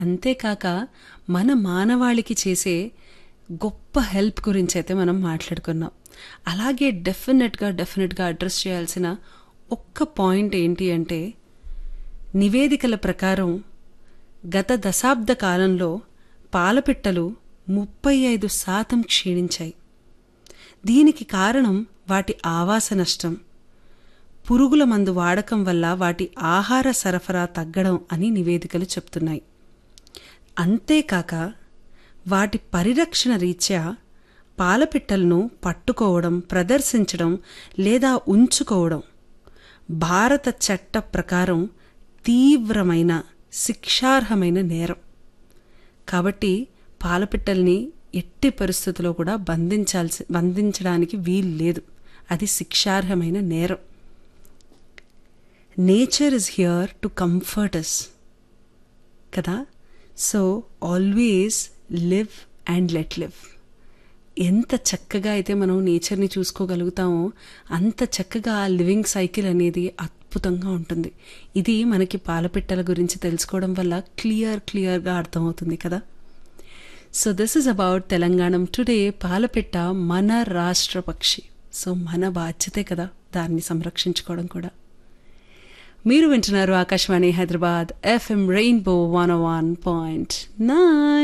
అంతేకాక మన మానవాళికి చేసే గొప్ప హెల్ప్ గురించి అయితే మనం మాట్లాడుకున్నాం అలాగే డెఫినెట్గా డెఫినెట్గా అడ్రస్ చేయాల్సిన ఒక్క పాయింట్ ఏంటి అంటే నివేదికల ప్రకారం గత దశాబ్ద కాలంలో పాలపిట్టలు ముప్పై ఐదు శాతం క్షీణించాయి దీనికి కారణం వాటి ఆవాస నష్టం పురుగుల మందు వాడకం వల్ల వాటి ఆహార సరఫరా తగ్గడం అని నివేదికలు చెప్తున్నాయి అంతేకాక వాటి పరిరక్షణ రీత్యా పాలపిట్టలను పట్టుకోవడం ప్రదర్శించడం లేదా ఉంచుకోవడం భారత చట్ట ప్రకారం తీవ్రమైన శిక్షార్హమైన నేరం కాబట్టి పాలపిట్టల్ని ఎట్టి పరిస్థితుల్లో కూడా బంధించాల్సి బంధించడానికి వీలు లేదు అది శిక్షార్హమైన నేరం nature is here to comfort us కదా so always live and let live ఎంత చక్కగా అయితే మనం నేచర్ని చూసుకోగలుగుతామో అంత చక్కగా ఆ లివింగ్ సైకిల్ అనేది అద్భుతంగా ఉంటుంది ఇది మనకి పాలపిట్టల గురించి తెలుసుకోవడం వల్ల క్లియర్ క్లియర్గా అర్థమవుతుంది కదా so this is about Telangana today పాలపిట్ట మన రాష్ట్ర పక్షి సో మన బాధ్యతే కదా దాన్ని సంరక్షించుకోవడం కూడా మీరు వింటున్నారు Akashvani Hyderabad FM rainbow one one point nine